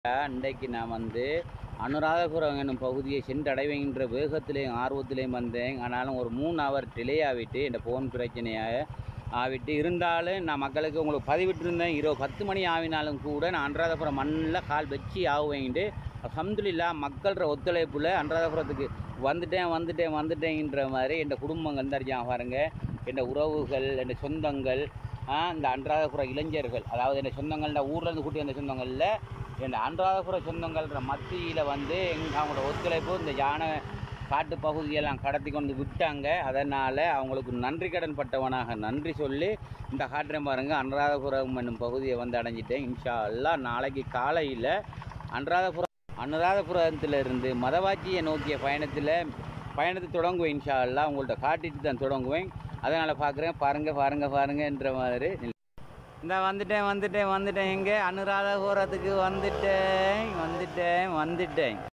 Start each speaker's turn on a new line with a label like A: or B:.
A: இன்றைக்கு நான் வந்து அனுராதபுரம் என்னும் பகுதியை சென்றடைவேங்கிற வேகத்திலையும் ஆர்வத்திலையும் வந்தேன் ஆனாலும் ஒரு மூணு ஹவர் டிலே ஆகிட்டு இந்த ஃபோன் பிரச்சனையாக ஆகிட்டு இருந்தாலும் நான் மக்களுக்கு உங்களுக்கு பதிவிட்டிருந்தேன் இரவு பத்து மணி ஆகினாலும் கூட நான் அனுராதபுரம் மண்ணில் கால் வச்சு ஆகுவேன்ட்டு அல்ஹம்துலில்லா மக்கள்ற ஒத்துழைப்பில் அனுராதபுரத்துக்கு வந்துட்டேன் வந்துட்டேன் வந்துட்டேங்கிற மாதிரி என் குடும்பங்கள் தான் பாருங்க என் உறவுகள் என் சொந்தங்கள் ஆ, இந்த அன்றாதபுர இளைஞர்கள் அதாவது என் சொந்தங்கள்ட ஊர்லேருந்து கூட்டி வந்த சொந்தங்களில் என் அன்றாதபுர சொந்தங்கள்ன்ற மத்தியில் வந்து எங்க அவங்களோட ஒத்துழைப்பு இந்த யானை காட்டு பகுதியெல்லாம் கடத்தி கொண்டு விட்டாங்க அதனால் அவங்களுக்கு நன்றி கடன் பட்டவனாக நன்றி சொல்லி இந்த காட்டுறேன் பாருங்கள் அனுராதபுரம் என்னும் பகுதியை வந்து அடைஞ்சிட்டேன் இன்ஷா அல்லாஹ் நாளைக்கு காலையில் அனுராதபுரம் அனுராதபுரத்திலிருந்து மதவாச்சியை நோக்கிய பயணத்தில் பயணத்தை தொடங்குவேன் இன்ஷா அல்லாஹ் உங்கள்கிட்ட காட்டிட்டு தான் தொடங்குவேன் அதனால் பார்க்குறேன் பாருங்கள் பாருங்கள் பாருங்கன்ற மாதிரி இந்த வந்துட்டேன் வந்துட்டேன் வந்துட்டேன் எங்கே அனுராதபுரத்துக்கு வந்துட்டேன் வந்துட்டேன் வந்துட்டேன்